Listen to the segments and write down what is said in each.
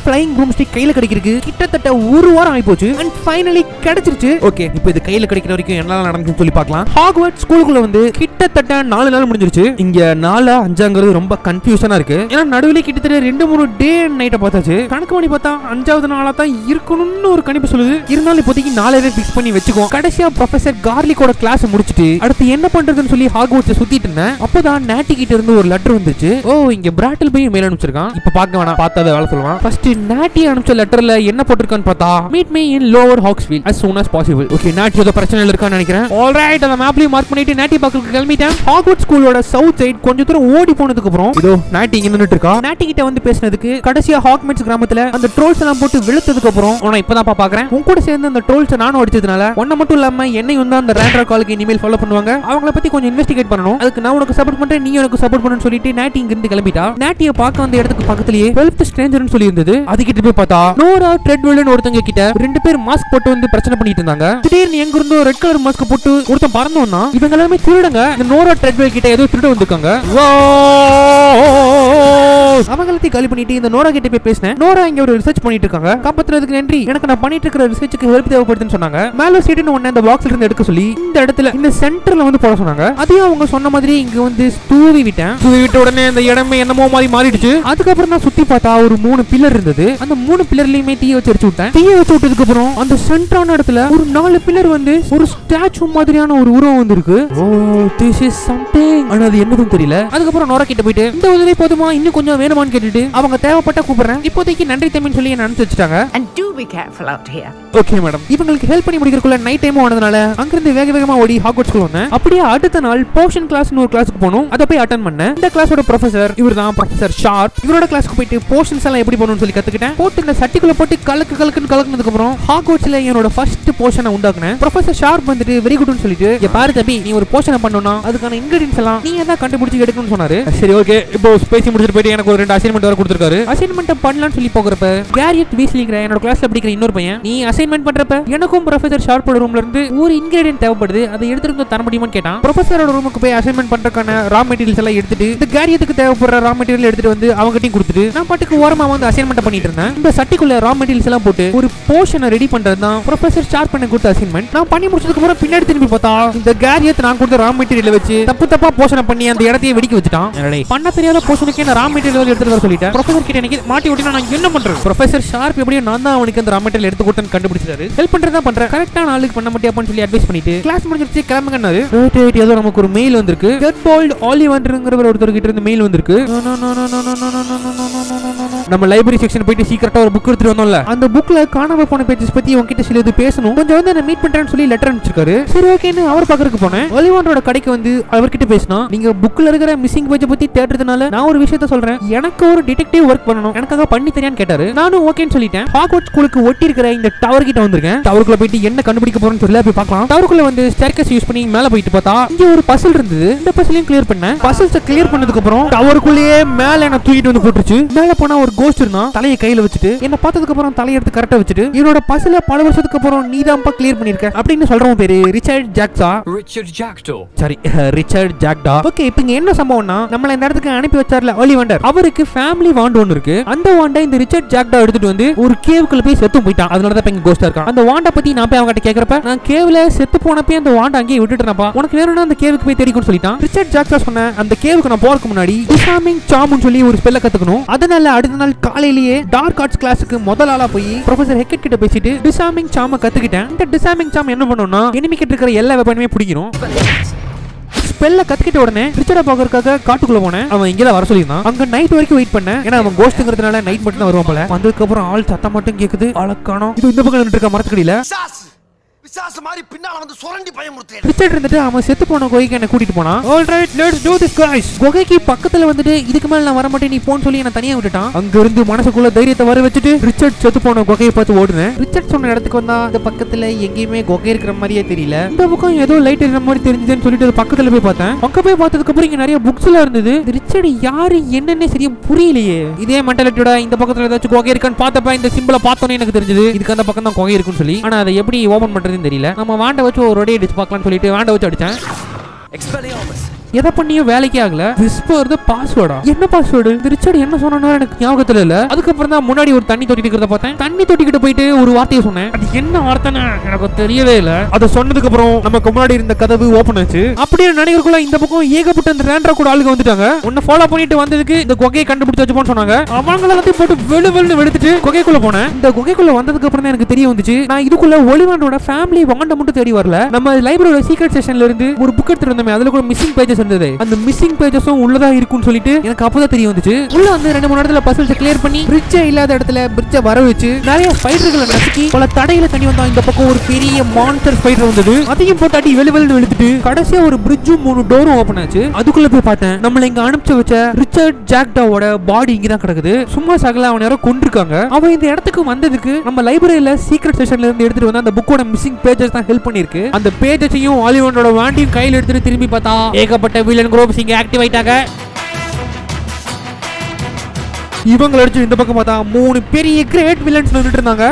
Flying room stick கையில கிடைக்கிறதுக்கு கிட்டத்தட்ட ஒரு வாரம் ஆகி போச்சு அண்ட் ஃபைனலி கிடைச்சிருச்சு ஓகே இப்போ இது கையில கிடைக்கிற வரைக்கும் என்னெல்லாம் நடந்துச்சுன்னு சொல்லி பார்க்கலாம் ஹாக்வர்ட் ஸ்கூலுக்குள்ள வந்து கிட்டத்தட்ட நாலு நாள் முடிஞ்சிருச்சு இங்க நாலு அஞ்சாங்கிறது ரொம்ப கன்ஃபியூஷனா இருக்கு ஏன்னா நடுவில் கிட்டத்தட்ட ரெண்டு மூணு டே அண்ட் நைட்டை பார்த்தாச்சு கணக்கு பண்ணி பார்த்தா அஞ்சாவது நாளா தான் இருக்கணும்னு ஒரு கணிப்பு சொல்லுது இருந்தாலும் இப்போதைக்கு நாலு ஃபிக்ஸ் பண்ணி வச்சுக்கோ கடைசியா ப்ரொஃபசர் கார்லிக்கோட கிளாஸ் முடிச்சிட்டு அடுத்து என்ன பண்றதுன்னு சொல்லி ஹாக்வர்ட்ஸ் சுத்திட்டு இருந்தேன் அப்பதான் நாட்டி கிட்ட இருந்து ஒரு லெட்டர் வந்துச்சு ஓ இங்க பிராட்டில் போய் மேல அனுப்பிச்சிருக்கான் இப்ப பார்க்க வேணாம் பார்த்தா அதை வேலை சொல்லுவான் ஃபர்ஸ்ட் நாட்டி அனுப்பிச்ச லெட்டர்ல என்ன போட்டிருக்கான்னு பார்த்தா meet me in lower Hogsfield as soon as possible okay Natty ஏதோ பிரச்சனை இருக்கான்னு நினைக்கிறேன் ஆல்ரைட் அந்த மேப்லயும் மார்க் பண்ணிட்டு நாட்டி பக்கத்துக்கு கிளம்பிட்டேன் ஹாக்வர்ட் ஸ்கூலோட சவுத் சைடு கொஞ்ச தூரம் ஓடி போனதுக்கு அப்புறம் இதோ நாட்டி இங்க நின்னுட்டு இருக்கா நாட்டி கிட்ட வந்து பேசினதுக்கு கடைசியா ஹாக்மெட்ஸ் கிராமத்துல அந்த ட்ரோல்ஸ் எல்லாம் போட்டு விழுத்ததுக்கு அப்புறம் உன இப்பதான் பாக்குறேன் உன் கூட சேர்ந்து அந்த ட்ரோல்ஸ் நானும் அடிச்சதுனால ஒன்ன மட்டும் இல்லாம என்னையும் வந்து அந்த ரேண்டரா காலுக்கு இனிமேல் ஃபாலோ பண்ணுவாங்க அவங்கள பத்தி கொஞ்சம் இன்வெஸ்டிகேட் பண்ணணும் அதுக்கு நான் உனக்கு சப்போர்ட் பண்றேன் நீ எனக்கு சப்போர்ட் பண்ணுன்னு சொல்லிட்டு நாட்டி இங்க இருந்து கிளம்பிட்டா நாட்டிய பார்க்க வந்த இடத்துக்கு பக்கத்துலயே டுவெல்த் ஸ்ட்ரேஞ்சர்னு சொல்லி இருந்தது அது கிட்ட போய் பார்த்தா நோரா ட்ரெட்வெல்னு ஒருத்தங்க கிட்ட ரெண்டு பேர் மாஸ்க் போட்டு வந்து பிரச்சனை பண்ணிட்டு இருந்தாங்க திடீர்னு எங்க இருந்தோ ரெட் கலர் மாஸ்க் போட்டு ஒருத்தன் பறந்தோம்னா இவங்க எல்லாமே திருடுங்க இந்த நோரா ட்ரெட்வெல் கிட்ட ஏதோ திருட வந்திருக்காங்க அவங்க எல்லாத்தையும் காலி பண்ணிட்டு இந்த நோரா கிட்ட போய் பேசினேன் நோரா இங்க ஒரு ரிசர்ச் பண்ணிட்டு இருக்காங்க காப்பாத்துறதுக்கு நன்றி எனக்கு நான் பண்ணிட்டு இருக்கிற ரிசர்ச்சுக்கு ஹெல்ப் தேவைப்படுதுன்னு சொன்னாங்க மேல சீட்டுன்னு ஒண்ணு இந்த பாக்ஸ்ல இருந்து எடுக்க சொல்லி இந்த இடத்துல இந்த சென்டர்ல வந்து போட சொன்னாங்க அதையும் அவங்க சொன்ன மாதிரி இங்க வந்து தூவி விட்டேன் தூவி விட்ட உடனே இந்த இடமே என்னமோ மாதிரி மாறிடுச்சு அதுக்கப்புறம் நான் சுத்தி பார்த்தா ஒரு மூணு பில்லர் இருந்தது அந்த மூணு பில்லர்லயுமே தீய வச்சு அடிச்சு விட்டேன் தீய வச்சு விட்டதுக்கு அப்புறம் அந்த சென்டரான இடத்துல ஒரு நாலு பில்லர் வந்து ஒரு ஸ்டாச்சு மாதிரியான ஒரு உருவம் வந்திருக்கு ஓ திஸ் இஸ் சம்திங் ஆனா அது என்னதுன்னு தெரியல அதுக்கப்புறம் நோரா கிட்ட போயிட்டு இந்த உதவி போதுமா இன்னும் கொஞ்சம் வேணுமான்னு கேட்டுட்டு அவங்க தேவைப்பட்ட கூப்பிடுறேன் இப்போதைக்கு நன்றி தமிழ் சொல்லி என்ன அனுப்பிச்சு வச்சுட்டாங்க And do be careful out here. Okay madam இவங்களுக்கு ஹெல்ப் பண்ணி முடிக்கிறதுக்குள்ள நைட் டைம் ஆனதுனால அங்கிருந்து வேக வேகமா ஓடி ஹாக்வர்ட் ஸ்கூல் வந்தேன் அப்படியே அடுத்த நாள் போர்ஷன் கிளாஸ்னு ஒரு கிளாஸ்க்கு போனோம் அதை போய் அட்டன் பண்ணேன் இந்த கிளாஸோட ப்ரொஃபசர் இவர் தான் ப்ரொஃபசர் ஷார்ப் இவரோட கிளாஸ்க்கு போயிட்டு போர்ஷன்ஸ் எல்லாம் எப்படி பண்ணணும்னு சொல்லி கத்துக்கிட்டேன் போட்டு இந்த சட்டிக்குள்ள போட்டு கலக்கு கலக்குன்னு கலக்குனதுக்கு அப்புறம் ஹாக்வர்ட்ஸ்ல என்னோட ஃபர்ஸ்ட் போர்ஷனை உண்டாக்குனேன் ப்ரொஃபசர் ஷார்ப் வந்துட்டு வெரி குட்னு சொல்லிட்டு இங்க பாரு தம்பி நீ ஒரு போர்ஷனை பண்ணணும்னா அதுக்கான இன்கிரீடியன்ஸ் எல்லாம் நீங்க தான் கண்டுபிடிச்சு எடுக்கணும்னு சொன்னாரு சரி ஓகே இப்போ பேசி முடிச்சிட்டு போயிட்டு எனக்கு ஒரு ரெண்டு அசைன்மெண்ட் வர கொடுத்துருக்காரு அசைன்மெண்ட் பண்ணலாம்னு சொல்லி போகிறப்ப கேரியட் வீஸ்லிங்கிற என்னோட கிளாஸ்ல படிக்கிற இன்னொரு பையன் நீ அசைன்மெண்ட் பண்றப்ப எனக்கும் ப்ரொஃபசர் ஷார்ப்போட ரூம்ல இருந்து ஒரு இன்கிரீடியன்ட் தேவைப்படுது அதை எடுத்துட்டு வந்து தர முடியுமான்னு கேட்டான் ப்ரொஃபசரோட ரூமுக்கு போய் அசைன்மெண்ட் பண்றதுக்கான ரா மெட்டீரியல்ஸ் எல்லாம் எடுத்துட்டு இந்த கேரியத்துக்கு தேவைப்படுற ரா மெட்டீரியல் எடுத்துட்டு வந்து அவங்ககிட்டயும் கொடுத்துட்டு நான் பாட்டுக்கு ஓரமா வந்து அசைன்மெண்ட் பண்ணிட்டு இருந்தேன் இந்த சட்டிக்குள்ள ரா மெட்டீரியல்ஸ் எல்லாம் போட்டு ஒரு போர்ஷனை ரெடி பண்றது தான் ப்ரொஃபசர் ஷார்ப் பண்ண கொடுத்த அசைன்மெண்ட் நான் பண்ணி முடிச்சதுக்கு அப்புறம் பின்னாடி திரும்பி பார்த்தா இந்த கேரியத் நான் கொடுத்த ரா மெட்டீரியல் வச்சு தப்பு தப்பா போர்ஷனை பண்ணி அந்த இடத்தையே வெடிக்க வச்சுட்டான் என்னடே, பண்ண தெரியாத போர்ஷனுக்கு என்ன ரா மெட்டீரியல் எடுத்துட்டு வர சொல்லிட்டேன் ப்ரொஃபசர் கிட்ட எனக்கு மாட்டி விட்டு நான் என்ன பண்றேன் ப்ரொஃபசர் ஷார்ப் எப்படியும் நான் தான் அவனுக்கு அந்த ரா மெட்டீரியல் எடுத்து கொடுத்தேன்னு கண்டுபிடிச்சாரு ஹெல்ப் பண்றதா பண்றேன் கரெக்டான ஆளுக்கு பண்ண மாட்டியாப்பான்னு சொல்லி அட்வைஸ் பண்ணிட்டு கிளாஸ் முடிஞ்சிருச்சு கிளம்புங்கன்னாரு ரைட் ரைட் ஏதோ நமக்கு ஒரு மெயில் வந்திருக்கு கெட் போல்ட் ஆலிவன்ங்கிறவர் ஒருத்தர் கிட்ட இருந்து மெயில் வந்திருக்கு No, no, no, no, no, no, no, no, no, no, no, no, no, no, no. நம்ம லைப்ரரி செக்ஷன் போயிட்டு சீக்கிரட்டா ஒரு புக் எடுத்துட்டு வந்தோம்ல அந்த புக்ல காணாம போன பேஜஸ் பத்தி உங்ககிட்ட சில இது பேசணும் கொஞ்சம் வந்து என்ன மீட் பண்றேன்னு சொல்லி லெட்டர் அனுப்பிச்சிருக்காரு சரி ஓகேன்னு அவர் பக்கத்துக்கு போனேன் ஒலிவாண்டோட கடைக்கு வந்து அவர்கிட்ட பேசினா நீங்க புக்ல இருக்கிற மிஸ்ஸிங் பேஜ் பத்தி தேடுறதுனால நான் ஒரு விஷயத்த சொல்றேன் எனக்கு ஒரு டிடெக்டிவ் ஒர்க் பண்ணணும் எனக்காக பண்ணி தெரியான்னு கேட்டாரு நானும் ஓகேன்னு சொல்லிட்டேன் ஹாக்வர்ட் ஸ்கூலுக்கு ஒட்டி இருக்கிற இந்த டவர் கிட்ட வந்திருக்கேன் டவருக்குள்ள போயிட்டு என்ன கண்டுபிடிக்க போறேன்னு தெரியல போய் பார்க்கலாம் டவருக்குள்ள வந்து ஸ்டேர்கேஸ் யூஸ் பண்ணி மேல போயிட்டு பார்த்தா இங்க ஒரு பசில் இருந்தது இந்த பசிலையும் கிளியர் பண்ணேன் பசில்ஸ் கிளியர் பண்ணதுக்கு அப்புறம் டவருக்குள்ளேயே மேல என்ன தூக்கிட்டு வந்து போட்டுருச்சு மேல போனா ஒரு கோஸ்ட் இருந்தான் தலையை கையில வச்சுட்டு என்ன பார்த்ததுக்கு அப்புறம் தலையை எடுத்து கரெக்டா வச்சுட்டு இவனோட பசில பல வருஷத்துக்கு அப்புறம் நீ தான்ப்பா கிளியர் பண்ணிருக்க அப்படின்னு சொல்றவன் பேரு Richard Jackdaw Richard Jackdaw. Sorry Richard Jackdaw okay இப்போ இங்க என்ன சம்பவம்னா நம்மள இந்த இடத்துக்கு அனுப்பி வச்சார்ல ஒலிவண்டர் அவருக்கு ஃபேமிலி வாண்ட் ஒன்று இருக்கு அந்த வாண்டை இந்த ரிச்சர்ட் ஜாக்டா எடுத்துட்டு வந்து ஒரு கேவுக்குள்ள போய் செத்து போயிட்டான் அதனால தான் இப்ப இங்க கோஸ்டா இருக்கான் அந்த வாண்டை பத்தி நான் போய் அவங்ககிட்ட கேக்குறப்ப நான் கேவ்ல செத்து போனப்பே அந்த வாண்டை அங்கேயே விட்டுட்டேனப்பா உனக்கு வேணும்னா அந்த கேவுக்கு போய் தேடிக்கணும்னு சொல்லிட்டான் ரிச்சர்ட் ஜாக்டா சொன்ன அந்த கேவுக்கு நான் போறதுக்கு முன்னாடி டிசாமிங் சாம்னு சொல்லி ஒரு ஸ்பெல்ல கத்துக்கணும் அதனால அடுத்த நாள் காலையிலேயே டார்க் ஆர்ட்ஸ் கிளாஸுக்கு முதல் ஆளா போய் ப்ரொஃபசர் ஹெக்கெட் கிட்ட பேசிட்டு டிசாமிங் சாம கத்துக்கிட்டேன் இந்த டிசாமிங் சாம் என்ன பண்ணும்னா enemy கிட்ட இருக்கிற எல்லா வெப்பனுமே பிடிக்கணும் ஸ்பெல்ல கத்துக்கிட்ட உடனே ரிச்சர்ட பாக்கறதுக்காக காட்டுக்குள்ள போனேன் அவன் இங்க தான் வர சொல்லியிருந்தான் அங்க நைட் வரைக்கும் வெயிட் பண்ணேன் ஏன்னா அவன் கோஸ்ட்ங்கிறதுனால நைட் மட்டும் தான் வருவான் போல வந்ததுக்கு அப்புறம் ஆள் சத்தம் மட்டும் கேக்குது ஆளக்கானோம் இது இந்த பக்கம் நின்னுட்டு இருக்க மரத்துக்கடியில பிசாசு பிசாசு மாதிரி பின்னால வந்து சுரண்டி பயமுறுத்துறேன் ரிச்சர்ட் இருந்துட்டு அவன் செத்து போன குகைக்கு என்ன கூட்டிட்டு போனான் all right let's do this guys குகைக்கு பக்கத்துல வந்துட்டு இதுக்கு மேல நான் வர மாட்டேன் நீ போன்னு சொல்லி என்ன தனியா விட்டுட்டான் அங்க இருந்து மனசுக்குள்ள தைரியத்தை வர வச்சுட்டு ரிச்சர்ட் செத்து போன குகையை பார்த்து ஓடுனேன் ரிச்சர்ட் சொன்ன இடத்துக்கு வந்தா இந்த பக்கத்துல எங்கேயுமே குகை இருக்கிற மாதிரியே தெரியல இந்த பக்கம் ஏதோ லைட் இருக்கிற மாதிரி தெரிஞ்சதுன்னு சொல்லிட்டு அது பக்கத்துல போய் பார்த்தேன் அங்க போய் பார்த்ததுக்கு அப்புறம் இங்க நிறைய புக்ஸ் எல்லாம் இருந்தது இந்த ரிச்சர்ட் யாரு என்னன்னே சரியா புரியலையே இதே மென்டாலிட்டியோட இந்த பக்கத்துல ஏதாச்சும் குகை இருக்கான்னு பார்த்தப்ப இந்த சிம்பிளை பார்த்தோன்னே எனக்கு தெரிஞ்சது இதுக்கு அந்த பக்கம் தான் குகை இருக்குன்னு சொல்லி ஆனா அதை எப்படி ஓபன் பண்றதுன்னு தெரியல நம்ம வாண்டை வச்சு ஒரு ஒரே அடிச்சு பார்க்கலாம்னு சொல்லிட்டு வாண்டை வச்சு அடிச்சேன் Expelliarmus. எதை பண்ணியும் வேலைக்கே ஆகல விஸ்பர் த பாஸ்வேர்டா என்ன பாஸ்வேர்டு இந்த ரிச்சர்ட் என்ன சொன்னா எனக்கு ஞாபகத்துல இல்ல அதுக்கப்புறம் தான் முன்னாடி ஒரு தண்ணி தொட்டி இருக்கிறத பார்த்தேன் தண்ணி தொட்டிக்கிட்ட போயிட்டு ஒரு வார்த்தையை சொன்னேன் அது என்ன வார்த்தைன்னு எனக்கு தெரியவே இல்ல அதை சொன்னதுக்கு அப்புறம் நமக்கு முன்னாடி இருந்த கதவு ஓபன் ஆச்சு அப்படியே நினைக்கிறக்குள்ள இந்த பக்கம் ஏகப்பட்ட இந்த ரேண்ட்ரா கூட ஆளுங்க வந்துட்டாங்க உன்னை ஃபாலோ பண்ணிட்டு வந்ததுக்கு இந்த குகையை கண்டுபிடிச்சு வச்சுப்போன்னு சொன்னாங்க அவங்கள எல்லாத்தையும் போட்டு வெளு வெளுன்னு வெளுத்துட்டு குகைக்குள்ள போனேன் இந்த குகைக்குள்ள வந்ததுக்கு அப்புறம் தான் எனக்கு தெரிய வந்துச்சு நான் இதுக்குள்ள ஒளிவாண்டோட ஃபேமிலி வாண்ட மட்டும் தேடி வரல நம்ம லைப்ரரியோட சீக்ரெட் செஷன்ல இருந்து ஒரு புக் எடுத்துட்டு வந்தோமே அதுல கூட மிஸ்ஸிங் பேஜஸ் இருந்தது அந்த மிஸ்ஸிங் பேஜஸும் உள்ளதா இருக்கும்னு சொல்லிட்டு எனக்கு அப்பதான் தெரிய வந்துச்சு உள்ள வந்து ரெண்டு மூணு இடத்துல பசில்ஸ் கிளியர் பண்ணி பிரிட்ஜே இல்லாத இடத்துல பிரிட்ஜை வர வச்சு நிறைய ஸ்பைடர்களை நசுக்கி பல தடையில தண்ணி வந்தா இந்த பக்கம் ஒரு பெரிய மான்ஸ்டர் ஸ்பைடர் வந்தது அதையும் போட்டு அடி வெளி வெளி வெளுத்துட்டு கடைசியா ஒரு பிரிட்ஜும் மூணு டோரும் ஓபன் ஆச்சு அதுக்குள்ள போய் பார்த்தேன் நம்மள இங்க அனுப்பிச்சு வச்ச ரிச்சர்ட் ஜாக்டாவோட பாடி இங்க தான் கிடக்குது சும்மா சகல அவன் யாரோ கொண்டிருக்காங்க அவன் இந்த இடத்துக்கு வந்ததுக்கு நம்ம லைப்ரரியில சீக்ரெட் செஷன்ல இருந்து எடுத்துட்டு வந்த அந்த புக்கோட மிஸ்ஸிங் பேஜஸ் தான் ஹெல்ப் பண்ணிருக்கு அந்த பேஜஸையும் ஆலிவனோட வாண்டியும் கையில் எடுத்துட்டு திரும்பி பார்த்தா ஏகப்பட்ட வில்லன் குரூப்ஸ் இங்க ஆக்டிவ் ஆயிட்டாங்க இவங்க அடிச்சு இந்த பக்கம் பார்த்தா மூணு பெரிய கிரேட் வில்லன்ஸ் நின்றுட்டு இருந்தாங்க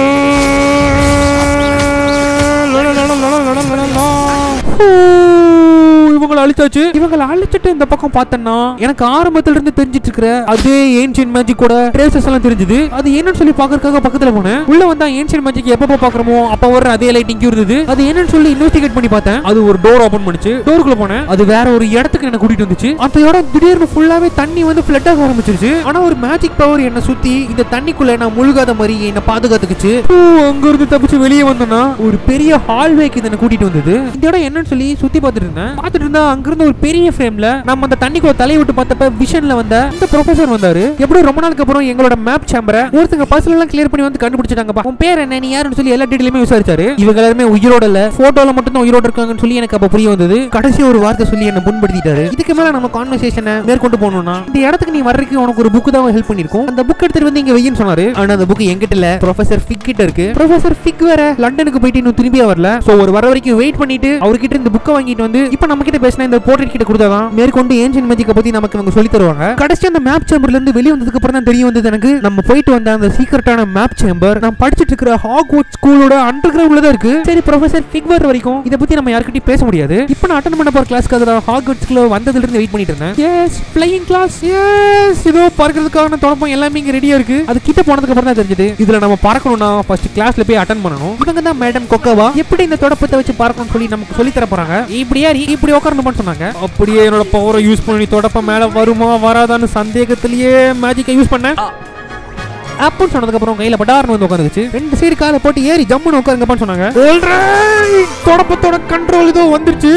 இவங்களை அழிச்சாச்சு இவங்களை அழிச்சிட்டு இந்த பக்கம் பார்த்தேன்னா எனக்கு ஆரம்பத்துல இருந்து தெரிஞ்சிட்டு இருக்கிற அதே ஏன்ஷியன் மேஜிக்கோட ட்ரேசஸ் எல்லாம் தெரிஞ்சது அது என்னன்னு சொல்லி பாக்குறதுக்காக பக்கத்துல போனேன் உள்ள வந்தா ஏன்ஷியன் மேஜிக் எப்பப்போ பாக்குறோமோ அப்ப வர அதே லைட்டிங் இருந்தது அது என்னன்னு சொல்லி இன்வெஸ்டிகேட் பண்ணி பார்த்தேன் அது ஒரு டோர் ஓபன் பண்ணுச்சு டோருக்குள்ள போனேன் அது வேற ஒரு இடத்துக்கு என்ன கூட்டிட்டு வந்துச்சு அந்த இடம் திடீர்னு ஃபுல்லாவே தண்ணி வந்து ஃபிளட் ஆக ஆரம்பிச்சிருச்சு ஆனா ஒரு மேஜிக் பவர் என்ன சுத்தி இந்த தண்ணிக்குள்ள நான் முழுகாத மாதிரி என்ன பாதுகாத்துக்குச்சு ஓ, அங்க இருந்து தப்பிச்சு வெளியே வந்தோம்னா ஒரு பெரிய ஹால்வேக்கு இதை கூட்டிட்டு வந்தது இந்த இடம் என்னன்னு சொல்லி சுத்தி பார்த்துட்டு இருந்தேன் பார்த்துட்டு இருந்தா அங்கிருந்து ஒரு பெரிய ஃப்ரேம்ல நம்ம அந்த தண்ணிக்குள்ள தலையை விட்டு பார்த்தப்ப விஷன்ல வந்த இந்த ப்ரொஃபசர் வந்தாரு எப்படி ரொம்ப நாளுக்கு அப்புறம் எங்களோட மேப் சேம்பரை ஒருத்தங்க பஸ்ல எல்லாம் கிளியர் பண்ணி வந்து கண்டுபிடிச்சிட்டாங்கப்பா உன் பேர் என்ன நீ யாருன்னு சொல்லி எல்லா டீட்டெயிலுமே விசாரிச்சாரு இவங்க எல்லாருமே உயிரோட இல்ல போட்டோல மட்டும் தான் உயிரோட இருக்காங்கன்னு சொல்லி எனக்கு அப்ப புரிய வந்தது கடைசி ஒரு வார்த்தை சொல்லி என்ன புண்படுத்திட்டாரு இதுக்கு மேல நம்ம கான்வர்சேஷனை மேற்கொண்டு போகணும்னா இந்த இடத்துக்கு நீ வர்றதுக்கு உனக்கு ஒரு புக் தான் ஹெல்ப் பண்ணிருக்கும் அந்த புக் எடுத்துட்டு வந்து இங்க வெயின்னு சொன்னாரு ஆனா அந்த புக் என்கிட்ட இல்ல ப்ரொஃபசர் ஃபிக் கிட்ட இருக்கு ப்ரொஃபசர் ஃபிக் வேற லண்டனுக்கு போயிட்டு இன்னும் திரும்பியே வரல சோ ஒரு வர வரைக்கும் வெயிட் பண்ணிட்டு அவர்கிட்ட இந்த புக்கை வாங்கிட்டு வந்து இப்போ நம்ம கிட்ட பேசின இந்த போர்ட்ரேட் கிட்ட கொடுத்தாதான் மேற்கொண்டு ஏன்ஷியன் மேஜிக்கை பத்தி நமக்கு இவங்க சொல்லி தருவாங்க கடைசி அந்த மேப் சேம்பர்ல இருந்து வெளியே வந்ததுக்கு அப்புறம் தான் தெரிய வந்தது எனக்கு நம்ம போயிட்டு வந்த அந்த சீக்கிரட்டான மேப் சேம்பர் நான் படிச்சிட்டு இருக்கிற ஹாக்வர்ட் ஸ்கூலோட அண்டர் கிரவுண்ட்ல தான் இருக்கு சரி ப்ரொஃபசர் ஃபிக் வர வரைக்கும் இதை பத்தி நம்ம யார்கிட்டயும் பேச முடியாது இப்போ நான் அட்டன் பண்ண போற கிளாஸ்க்கு அதுல ஹாக்வர்ட்ஸ்ல வந்ததுல இருந்து வெயிட் பண்ணிட்டு இருந்தேன் எஸ் ஃப்ளையிங் கிளாஸ் எஸ் இதோ பறக்கிறதுக்கான தொடப்பம் எல்லாமே இங்க ரெடியா இருக்கு அது கிட்ட போனதுக்கு அப்புறம் தான் தெரிஞ்சது இதுல நம்ம பறக்கணும்னா ஃபர்ஸ்ட் கிளாஸ்ல போய் அட்டன் பண்ணணும் இவங்க தான் மேடம் கொக்கவா எப்படி இந்த தொடப்பத்தை வச்சு பறக்கணும்னு சொல்லி நமக்கு சொல்லி தர போறாங்க இப்படியா நீ இப்படி உட்காரணும்னு சொன்னாங்க அப்படியே என்னோட பவரை யூஸ் பண்ணி தொடப்பம் மேல வருமா வராதான்னு சந்தேகத்திலேயே மேஜிக்கை யூஸ் பண்ணேன் அப்புன்னு சொன்னதுக்கு அப்புறம் கையில பட்டார்னு வந்து உட்காந்துச்சு ரெண்டு சைடு காலை போட்டு ஏறி ஜம்முன்னு உட்காருங்கப்பான்னு சொன்னாங்க Alright, தொடப்பத்தோட கண்ட்ரோல் இதோ வந்துருச்சு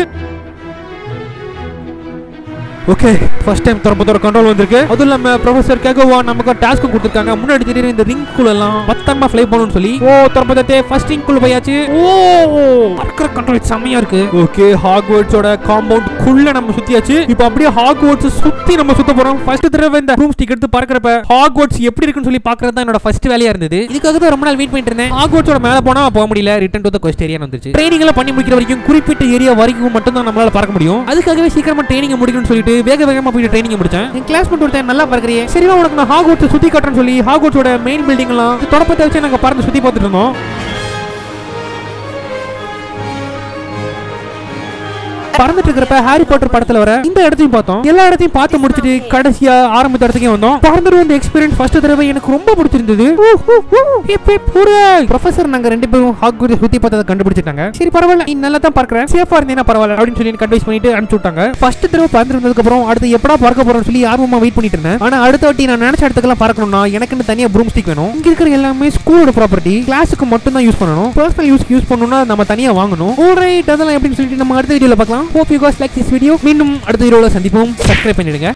ஓகே ஃபர்ஸ்ட் டைம் தொடப்பத்தோட கண்ட்ரோல் வந்திருக்கு அதுவும் இல்லாம ப்ரொஃபசர் கேகோவா நமக்கு டாஸ்க் கொடுத்துருக்காங்க முன்னாடி திடீர்னு இந்த ரிங் குள்ள எல்லாம் பத்தமா ஃப்ளை பண்ணணும்னு சொல்லி ஓ தொடப்பத்தே ஃபர்ஸ்ட் ரிங் குள்ள போயாச்சு ஓ பறக்கிற கண்ட்ரோல் செம்மையா இருக்கு ஓகே ஹாக்வர்ட்ஸோட காம்பவுண்ட் குள்ள நம்ம சுத்தியாச்சு இப்போ அப்படியே ஹாக்வர்ட்ஸ் சுத்தி நம்ம சுத்த போறோம் ஃபர்ஸ்ட் தடவை இந்த ரூம் ஸ்டிக் எடுத்து பறக்கிறப்ப ஹாக்வர்ட்ஸ் எப்படி இருக்குன்னு சொல்லி பார்க்கறது தான் என்னோட ஃபர்ஸ்ட் வேலையா இருந்தது இதுக்காக தான் ரொம்ப நாள் வெயிட் பண்ணிட்டு இருந்தேன் ஹாக்வர்ட்ஸோட மேல போனா போக முடியல return to the quest area வந்துருச்சு ட்ரைனிங் எல்லாம் பண்ணி முடிக்கிற வரைக்கும் குறிப்பிட்ட ஏரியா வரைக்கும் மட்டும் தான் நம்மளால பறக்க முடியும் அதுக்காகவே சீக்கிரமா ட்ரைனிங் முடிக்கணும்னு சொல்லிட்டு வேக வேகமா போயிட்டு ட்ரைனிங் முடிச்சேன் என் கிளாஸ் மட்டும் ஒருத்தன் நல்லா பறக்கறியே சரிவா உனக்கு நான் ஹாக்வர்ட்ஸ் சுத்தி காட்டுறேன்னு சொல்லி ஹாக்வர்ட்ஸோட மெயின் பில்டிங் எல்லாம் தொடப்பத்தை வச்சு நாங்க பறந்து சுத்தி பார்த்துட்டு இருந்தோம் பறந்துட்டு இருக்கிறப்ப ஹாரி பாட்டர் படத்துல வர இந்த இடத்தையும் பார்த்தோம் எல்லா இடத்தையும் பார்த்து முடிச்சிட்டு கடைசியா ஆரம்பித்த இடத்துக்கே வந்தோம் பறந்துட்டு வந்த எக்ஸ்பீரியன்ஸ் ஃபர்ஸ்ட் தடவை எனக்கு ரொம்ப பிடிச்சிருந்தது ப்ரொஃபசர் நாங்க ரெண்டு பேரும் ஹாக்வர்ட்ஸ் சுத்தி பார்த்ததை கண்டுபிடிச்சிட்டாங்க சரி பரவாயில்ல நீ நல்லா தான் பார்க்கறேன் சேஃபா இருந்தீங்கன்னா பரவாயில்ல அப்படின்னு சொல்லி கன்வின்ஸ் பண்ணிட்டு அனுப்பிச்சு விட்டாங்க ஃபர்ஸ்ட் தடவை பறந்து வந்ததுக்கு அப்புறம் அடுத்து எப்படா பறக்க போறோம்னு சொல்லி ஆர்வமா வெயிட் பண்ணிட்டு இருந்தேன் ஆனா அடுத்த வாட்டி நான் நினைச்ச இடத்துக்குலாம் பறக்கணும்னா எனக்குன்னு தனியா ப்ரூம் ஸ்டிக் வேணும் இங்க இருக்கிற எல்லாமே ஸ்கூலோட ப்ராப்பர்ட்டி கிளாஸுக்கு மட்டும் தான் யூஸ் பண்ணணும் பர்சனல் யூஸ் யூஸ் பண்ணணும்னா நம்ம தனியா வாங்கணும் ஆல்ரைட் அதெல்லாம் எப்படின்னு சொல்லிட்டு நம்ம அடுத்த வீடியோல பார்க்கலாம் hope you guys like this video மீண்டும் அடுத்த வீடியோல சந்திப்போம் சப்ஸ்கிரைப் பண்ணிடுங்க